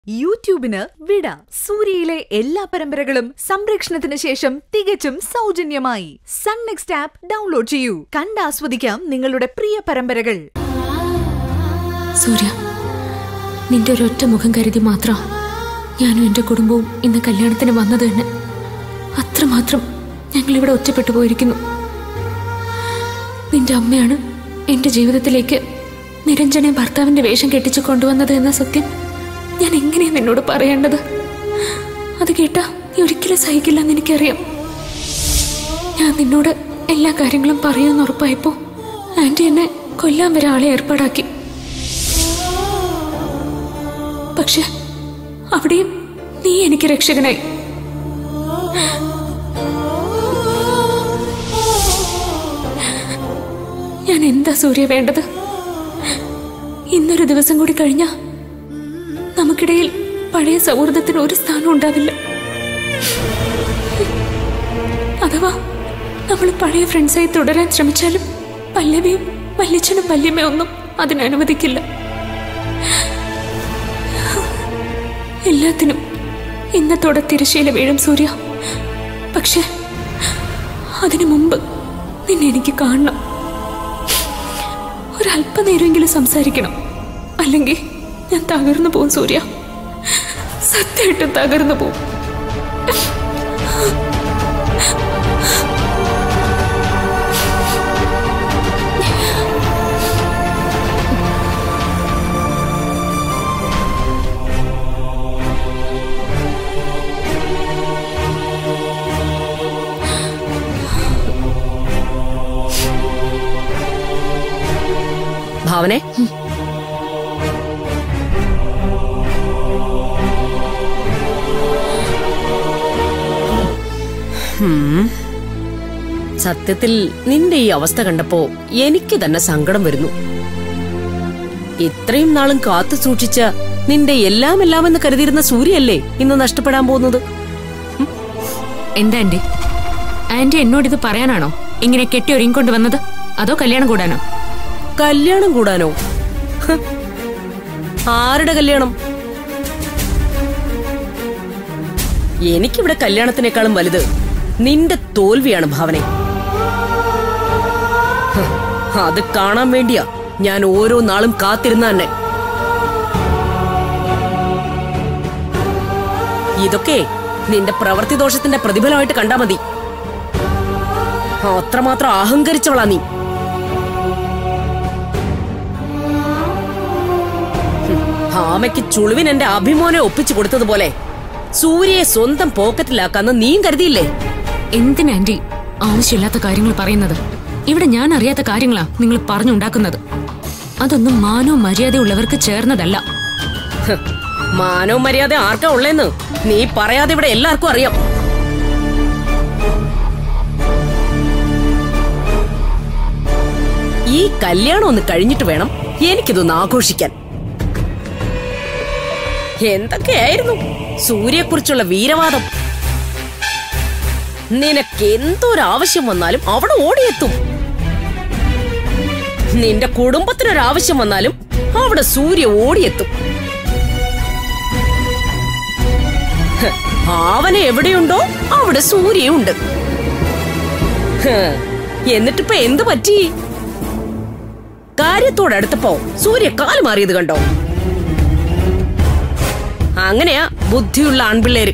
യൂട്യൂബിന് വിട സൂര്യയിലെ എല്ലാ പരമ്പരകളും സംരക്ഷണത്തിന് ശേഷം തികച്ചും സൗജന്യമായി സൺ നെക്സ്റ്റ് ആപ്പ് ഡൗൺലോഡ് ചെയ്യൂ കണ്ടാസ്വദിക്കാം നിങ്ങളുടെ പ്രിയ പരമ്പരകൾ സൂര്യ നിന്റെ ഒരൊറ്റ മുഖം കരുതി മാത്രം ഞാനും എൻ്റെ കുടുംബവും ഇന്ന് കല്യാണത്തിന് വന്നത് തന്നെ അത്രമാത്രം ഞങ്ങളിവിടെ ഒറ്റപ്പെട്ടു പോയിരിക്കുന്നു നിന്റെ അമ്മയാണ് എൻ്റെ ജീവിതത്തിലേക്ക് നിരഞ്ജനെ ഭർത്താവിൻ്റെ വേഷം കെട്ടിച്ചു കൊണ്ടുവന്നത് എന്ന സത്യം ഞാൻ എങ്ങനെയാണ് നിന്നോട് പറയേണ്ടത് അത് കേട്ടാ നീ ഒരിക്കലും സഹിക്കില്ലെന്ന് എനിക്കറിയാം ഞാൻ നിന്നോട് എല്ലാ കാര്യങ്ങളും പറയുമെന്ന് ഉറപ്പായപ്പോ ആന്റി എന്നെ കൊല്ലാൻ വരെ ആളെ ഏർപ്പാടാക്കി പക്ഷെ അവിടെയും നീ എനിക്ക് രക്ഷകനായി ഞാൻ എന്താ സൂര്യ വേണ്ടത് ഇന്നൊരു ദിവസം കൂടി കഴിഞ്ഞ നമുക്കിടയിൽ പഴയ സൗഹൃദത്തിന് ഒരു സ്ഥാനം ഉണ്ടാവില്ല അഥവാ നമ്മൾ പഴയ ഫ്രണ്ട്സായി തുടരാൻ ശ്രമിച്ചാലും പല്ലവിയും വല്യച്ഛനും വല്യമ്മയും ഒന്നും അതിനനുവദിക്കില്ല എല്ലാത്തിനും ഇന്നത്തോടെ തിരശ്ശീല വീഴും സൂര്യ പക്ഷെ അതിനു മുമ്പ് നിന്നെ എനിക്ക് കാണണം ഒരല്പനേരമെങ്കിലും സംസാരിക്കണം അല്ലെങ്കിൽ ഞാൻ തകർന്നു പോകും സൂര്യ സത്യമായിട്ടും തകർന്നു പോകും ഭാവനെ ഹും. സത്യത്തിൽ നിന്റെ ഈ അവസ്ഥ കണ്ടപ്പോ എനിക്ക് തന്നെ സങ്കടം വരുന്നു ഇത്രയും നാളും കാത്തു സൂക്ഷിച്ച നിന്റെ എല്ലാം എല്ലാം എന്ന് കരുതിയിരുന്ന സൂര്യയല്ലേ ഇന്ന് നഷ്ടപ്പെടാൻ പോകുന്നത് എന്താ ആന്റി ആന്റി എന്നോട് ഇത് പറയാനാണോ ഇങ്ങനെ കെട്ടി ഒരുങ്ങിക്കൊണ്ട് വന്നത് അതോ കല്യാണം കൂടാനോ കല്യാണം കൂടാനോ ഹ്. ആരുടെ കല്യാണം എനിക്കിവിടെ കല്യാണത്തിനേക്കാളും വലുത് നിന്റെ തോൽവിയാണ് ഭാവനെ ഹ്. അത് കാണാൻ വേണ്ടിയാ ഞാൻ ഓരോ നാളും കാത്തിരുന്ന തന്നെ ഇതൊക്കെ നിന്റെ പ്രവൃത്തി ദോഷത്തിന്റെ പ്രതിഫലമായിട്ട് കണ്ടാ മതി അത്രമാത്രം അഹങ്കരിച്ചവളാ നീ ഭാമയ്ക്ക് ചുളുവിൻ എന്റെ അഭിമോനെ ഒപ്പിച്ചു കൊടുത്തതുപോലെ സൂര്യയെ സ്വന്തം പോക്കറ്റിലാക്കാന്ന് നീയും കരുതിയില്ലേ എന്തിനാ ആന്റി ആവശ്യമില്ലാത്ത കാര്യങ്ങൾ പറയുന്നത് ഇവിടെ ഞാൻ അറിയാത്ത കാര്യങ്ങളാ നിങ്ങൾ പറഞ്ഞുണ്ടാക്കുന്നത് അതൊന്നും മാനവും മര്യാദയുള്ളവർക്ക് ചേർന്നതല്ല ഹ്, മാനവും മര്യാദ ആർക്കാ ഉള്ളേന്ന് നീ പറയാതെ ഇവിടെ എല്ലാവർക്കും അറിയാം ഈ കല്യാണം ഒന്ന് കഴിഞ്ഞിട്ട് വേണം എനിക്കിതൊന്ന് ആഘോഷിക്കാൻ എന്തൊക്കെയായിരുന്നു സൂര്യയെക്കുറിച്ചുള്ള വീരവാദം നിനക്ക് എന്തൊരാവശ്യം വന്നാലും അവിടെ ഓടിയെത്തും നിന്റെ കുടുംബത്തിനൊരാവശ്യം വന്നാലും അവിടെ സൂര്യ ഓടിയെത്തും ഹ്, ഭാവന എവിടെയുണ്ടോ അവിടെ സൂര്യയുണ്ട് ഹ്, എന്നിട്ടിപ്പോ എന്ത് പറ്റി കാര്യത്തോടടുത്തപ്പോ സൂര്യ കാല് മാറിയത് കണ്ടോ അങ്ങനെയാ ബുദ്ധിയുള്ള ആൺപിള്ളേര്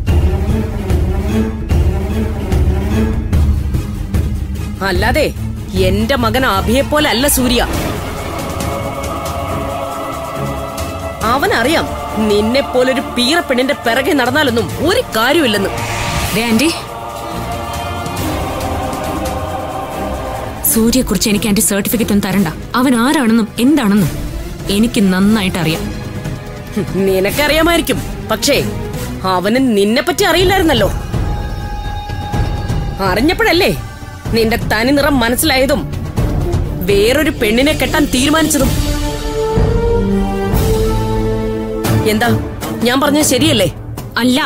അല്ലാതെ എന്റെ മകൻ അഭിയെ പോലെ അല്ല സൂര്യ അവനറിയാം നിന്നെ പോലൊരു പീറ പെണ്ണിന്റെ പിറകെ നടന്നാലൊന്നും ഒരു കാര്യമില്ലെന്ന് ദേ ആന്റി സൂര്യയെക്കുറിച്ച് എനിക്ക് ആന്റി സർട്ടിഫിക്കറ്റ് ഒന്നും തരണ്ട അവൻ ആരാണെന്നും എന്താണെന്നും എനിക്ക് നന്നായിട്ട് അറിയാം ഹും, നിനക്കറിയാമായിരിക്കും പക്ഷേ അവന് നിന്നെ പറ്റി അറിയില്ലായിരുന്നല്ലോ അറിഞ്ഞപ്പോഴല്ലേ നിന്റെ തനി നിറം മനസ്സിലായതും വേറൊരു പെണ്ണിനെ കെട്ടാൻ തീരുമാനിച്ചതും എന്താ ഞാൻ പറഞ്ഞത് ശരിയല്ലേ അല്ല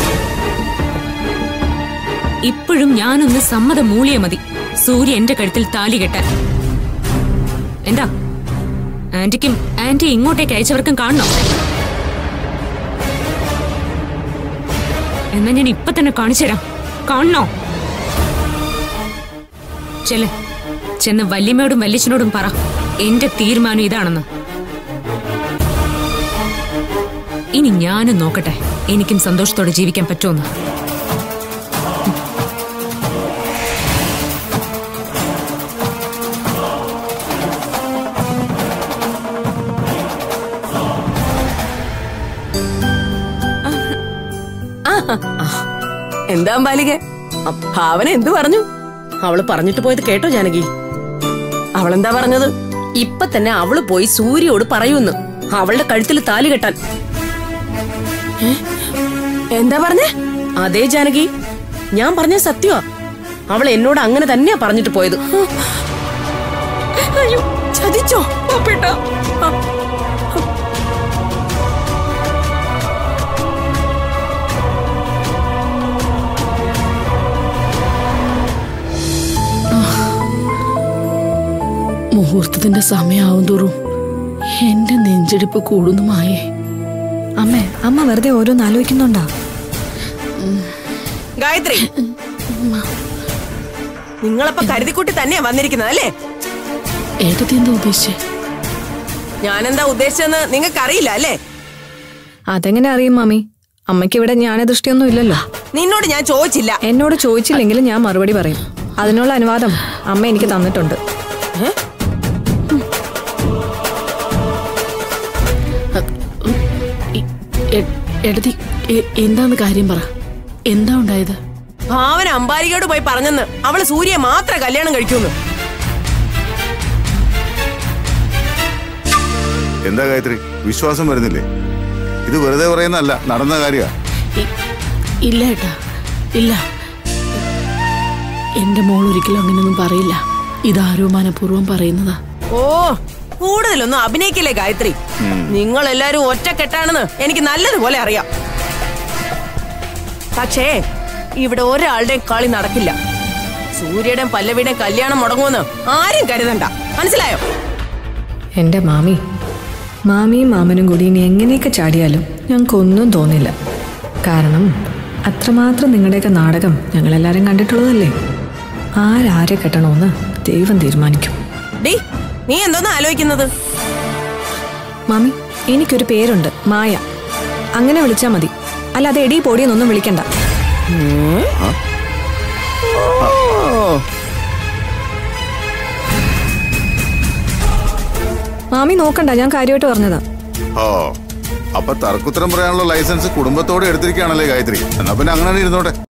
ഇപ്പോഴും ഞാനൊന്ന് സമ്മതം മൂളിയ മതി സൂര്യ എന്റെ കഴുത്തിൽ താലി കെട്ടാൻ എന്താ ആന്റിക്കും ആന്റി ഇങ്ങോട്ടേക്ക് അയച്ചവർക്കും കാണണോ എന്നാ ഞാൻ ഇപ്പൊ തന്നെ കാണിച്ചു തരാം കാണണോ ചെല്ല് ചെന്ന് വല്യമ്മയോടും വല്യച്ഛനോടും പറ എന്റെ തീരുമാനം ഇതാണെന്ന് ഇനി ഞാനും നോക്കട്ടെ എനിക്കും സന്തോഷത്തോടെ ജീവിക്കാൻ പറ്റുമെന്ന് എന്താ ബാലിക ഭാവന എന്തു പറഞ്ഞു അവള് പറഞ്ഞിട്ട് പോയത് കേട്ടോ ജാനകി അവളെന്താ പറഞ്ഞത് ഇപ്പൊ തന്നെ അവള് പോയി സൂര്യയോട് പറയൂന്ന് അവളുടെ കഴുത്തിൽ താലി കെട്ടാൻ എന്താ പറഞ്ഞേ അതേ ജാനകി ഞാൻ പറഞ്ഞ സത്യമാ അവൾ എന്നോട് അങ്ങനെ തന്നെയാ പറഞ്ഞിട്ട് പോയത് അയ്യോ ചതിച്ചോ പാപ്പേട്ട മുഹൂർത്തത്തിന്റെ സമയാവും തോറും എന്റെ നെഞ്ചെടുപ്പ് കൂടുന്നു മായേ അമ്മേ അമ്മ വെറുതെ ഓരോന്ന് ആലോചിക്കുന്നുണ്ടാ ഗായത്രി നിങ്ങളപ്പോ കരുതിക്കുട്ടി തന്നെയാ വന്നിരിക്കുന്നത് അല്ലേ ഏട്ടത്തി എന്താ ഉദ്ദേശിച്ചേ ഞാനെന്താ ഉദ്ദേശിച്ചെന്ന് നിങ്ങൾക്ക് അറിയില്ല അല്ലേ അതെങ്ങനെ അറിയും മാമി അമ്മയ്ക്ക് ഇവിടെ ജ്ഞാനദൃഷ്ടിയൊന്നും ഇല്ലല്ലോ നിന്നോട് ഞാൻ ചോദിച്ചില്ല എന്നോട് ചോദിച്ചില്ലെങ്കിലും ഞാൻ മറുപടി പറയും അതിനുള്ള അനുവാദം അമ്മ എനിക്ക് തന്നിട്ടുണ്ട് ഇ- എ- ഏട്ടത്തി എ- എന്താന്ന് കാര്യം പറ എന്താ ഉണ്ടായത് ഭാവന അമ്പാരികയോട് പോയി പറഞ്ഞെന്ന് അവള് സൂര്യ മാത്രം കല്യാണം കഴിക്കൂന്ന് എന്താ ഗായത്രി വിശ്വാസം വരുന്നില്ലേ ഇത് വെറുതെ പറയുന്നതല്ല നടന്ന കാര്യ ഇ- ഇല്ല ഏട്ടാ ഇല്ല എന്റെ മോൾ ഒരിക്കലും അങ്ങനെയൊന്നും പറയില്ല ഇതാരോ മനഃപൂർവ്വം പറയുന്നതാ ഓ കൂടുതലൊന്നും അഭിനയിക്കില്ലേ ഗായത്രി നിങ്ങൾ എല്ലാരും ഒറ്റക്കെട്ടാണെന്ന് എനിക്ക് നല്ലതുപോലെ അറിയാം പക്ഷേ ഇവിടെ ഒരാളുടെയും കളി നടക്കില്ല സൂര്യയുടെയും പല്ലവിയുടെയും കല്യാണം മുടങ്ങുമെന്ന് ആരും കരുതണ്ട മനസ്സിലായോ എന്റെ മാമി മാമിയും മാമനും കൂടി ഇനി എങ്ങനെയൊക്കെ ചാടിയാലും ഞങ്ങൾക്കൊന്നും തോന്നില്ല കാരണം അത്രമാത്രം നിങ്ങളുടെയൊക്കെ നാടകം ഞങ്ങളെല്ലാവരും കണ്ടിട്ടുള്ളതല്ലേ ആരാരെ കെട്ടണമെന്ന് ദൈവം തീരുമാനിക്കും ഡി നീ എന്തോന്ന് ആലോചിക്കുന്നത് മാമി എനിക്കൊരു പേരുണ്ട് മായ അങ്ങനെ വിളിച്ചാൽ മതി അല്ലാതെ എടി പൊടിയെന്നൊന്നും വിളിക്കണ്ട മാമി നോക്കണ്ട ഞാൻ കാര്യമായിട്ട് പറഞ്ഞതാ ഓ അപ്പൊ തർക്കുത്തരം പറയാനുള്ള ലൈസൻസ് കുടുംബത്തോടെ എടുത്തിരിക്കുകയാണല്ലേ ഗായത്രി എന്നാ പിന്നെ അങ്ങനെ ഇരുന്നോട്ടെ